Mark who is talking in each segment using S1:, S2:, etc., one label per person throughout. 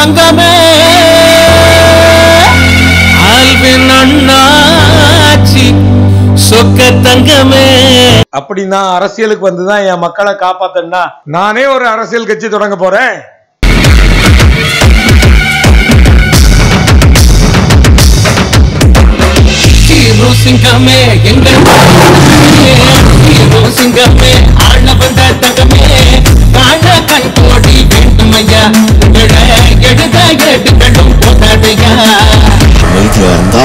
S1: தங்கமே ஆல்வின் அண்ணாச்சி சொக்க தங்கமே
S2: அப்படி நான் அரசியலுக்கு வந்துதான் என் மக்களை காப்பாத்தனா நானே ஒரு அரசியல் கட்சி தொடங்க போறேன்
S1: ஹீரோ சிங்கமே எங்கள் ஹீரோ சிங்கமே ஆள வந்த தங்கமே காண கண் கோடி வேண்டும் ஐயா எழ எழுத எடுக்கணும் போதாதையா
S3: அமைதியா இருந்தா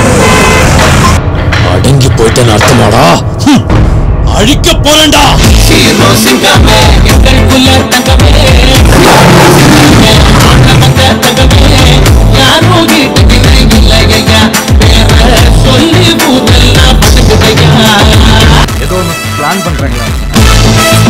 S3: அடங்கி போயிட்டேன்னு அர்த்தமாடா ஹம். அழிக்க போறேன்டா
S1: ஹீரோ சிங்கமே எங்கள் குல தங்கமே சிங்கமே, ஆள வந்த தங்கமே யாரோ வீட்டுக்கு இல்லை ஐயா பேர சொல்லி பூதெல்லாம் படுக்குதையா
S2: ஏதோ பிளான் பண்றீங்களா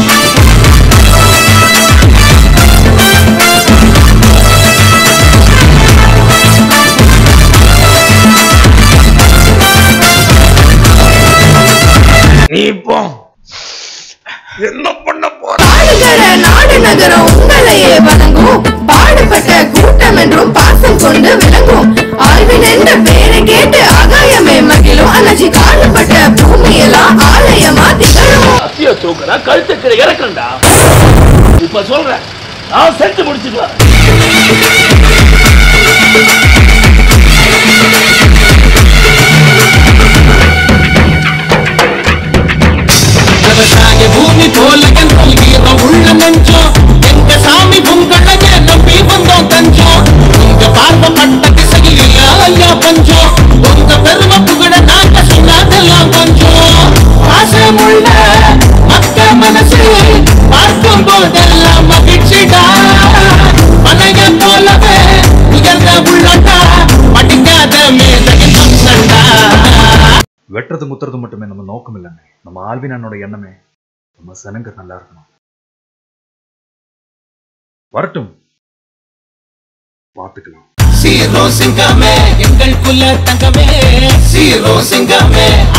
S2: நீ இப்போ என்ன பண்ண போற
S4: பாடுகிற நாடு நகரம் உங்களையே வணங்கும் பாடுபட்ட கூட்டம் என்றும் பாசம் கொண்டு விளங்கும் ஆழ்வின் என்ற பேரை கேட்டு ஆகாயமே மகிழும் அலஜி காணப்பட்ட பூமியெல்லாம் ஆலயமா திகழும்
S5: அத்திய தூக்குறா கழுத்துக்கிற இறக்கண்டா இப்ப சொல்றேன் நான் செஞ்சு முடிச்சுக்கலாம்
S1: விவசாய பூமி போல எங்கள் வீர உள்ள நெஞ்சம் எங்க சாமி உங்களையே நம்பி வந்தோம் தஞ்சம் உங்க பார்வப்பட்ட திசையில் இல்ல ஐயா பஞ்சம் உங்க பெருமை புகழ நாங்க சொன்னதெல்லாம் கொஞ்சம் பாசமுள்ள மக்க மனசு பார்க்கும் போதெல்லாம் மகிழ்ச்சிடா மனைய போலவே உயர்ந்த உள்ளடா படிக்காத மேதையின் வம்சண்டா
S6: வெட்டுறது முத்துறது மட்டுமே நம்ம நோக்கம் இல்லைங்க நம்ம ஆல்வின் அண்ணோட எண்ணமே நம்ம சனங்க நல்லா இருக்கணும் வரட்டும் பார்த்துக்கலாம்
S1: சீரோ சிங்கமே எங்கள் குல தங்கமே சீரோ சிங்கமே